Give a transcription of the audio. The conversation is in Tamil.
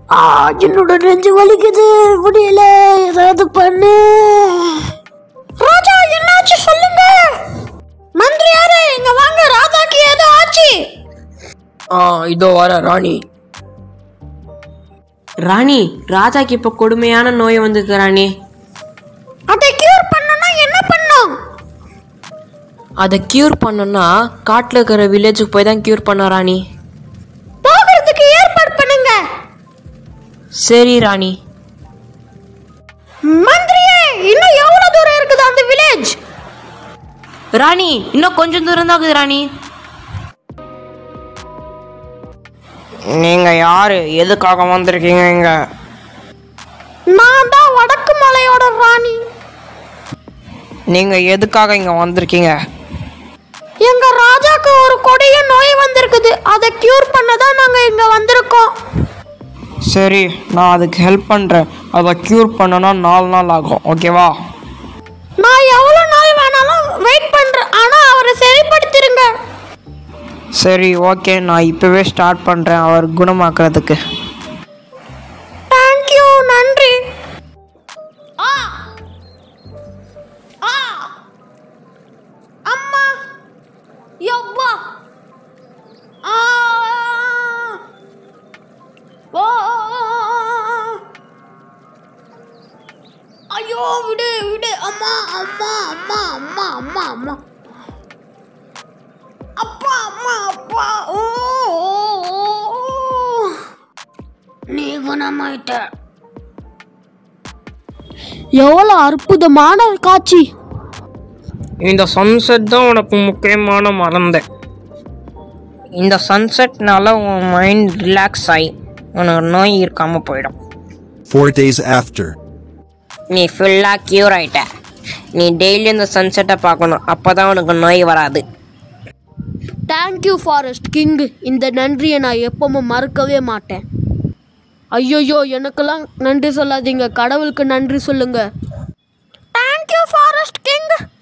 ஆ என்னோட நெஞ்சு வலிக்குது முடியல ஏதாவது பண்ணு ராஜா என்னாச்சு சொல்லுங்க மந்திரியாரே இங்க வாங்க ராஜாக்கு ஏதோ ஆச்சு ஆ இதோ வர ராணி ராணி ராஜாக்கு இப்போ கொடுமையான நோய் வந்திருக்கு ராணி அதை கியூர் பண்ணனா என்ன பண்ணும் அதை கியூர் பண்ணணும்னா காட்டில் இருக்கிற வில்லேஜுக்கு போய் தான் கியூர் பண்ண ராணி போகிறதுக்கு ஏற்பாடு பண்ணுங்க சரி ராணி மந்திரியே இன்னும் எவ்வளவு தூரம் இருக்குது அந்த வில்லேஜ் ராணி இன்னும் கொஞ்சம் தூரம் தான் இருக்குது ராணி நீங்க யாரு எதுக்காக வந்திருக்கீங்க இங்க நான் தான் வடக்கு மலையோட ராணி நீங்க எதுக்காக இங்க வந்திருக்கீங்க எங்க ராஜாக்கு ஒரு கொடிய நோய் வந்திருக்குது அதை கியூர் பண்ண தான் நாங்க இங்க வந்திருக்கோம் சரி நான் அதுக்கு ஹெல்ப் பண்றேன் அதை க்யூர் பண்ணனா நாலு நாள் ஆகும் ஓகேவா நான் எவ்வளவு நாள் வேணாலும் வெயிட் பண்றேன் ஆனா அவரை சரிப்படுத்திருங்க சரி ஓகே நான் இப்பவே ஸ்டார்ட் பண்றேன் அவர் குணமாக்குறதுக்கு தேங்க்யூ நன்றி ஆ ஆ அம்மா யப்பா ஆ ஓ ஐயோ விடு விடு அம்மா அம்மா அம்மா அம்மா அம்மா அம்மா அப்பா அம்மா அப்பா ஓ ஓ, ஓ. நீ குணமாயிட்ட எவ்வளோ அற்புதமான காட்சி இந்த சன்செட் தான் உனக்கு முக்கியமான மறந்த இந்த சன்செட்னால உன் மைண்ட் ரிலாக்ஸ் ஆகி உனக்கு நோய் இருக்காம போயிடும் Four days after. நீ ஃபுல்லாக க்யூர் ஆயிட்ட நீ டெய்லி இந்த சன்செட்டை பார்க்கணும் அப்போ தான் உனக்கு நோய் வராது தேங்க்யூ ஃபாரஸ்ட் கிங் இந்த நன்றியை நான் எப்பவும் மறக்கவே மாட்டேன் ஐயோயோ எனக்கெல்லாம் நன்றி சொல்லாதீங்க கடவுளுக்கு நன்றி சொல்லுங்க தேங்க்யூ ஃபாரஸ்ட் கிங்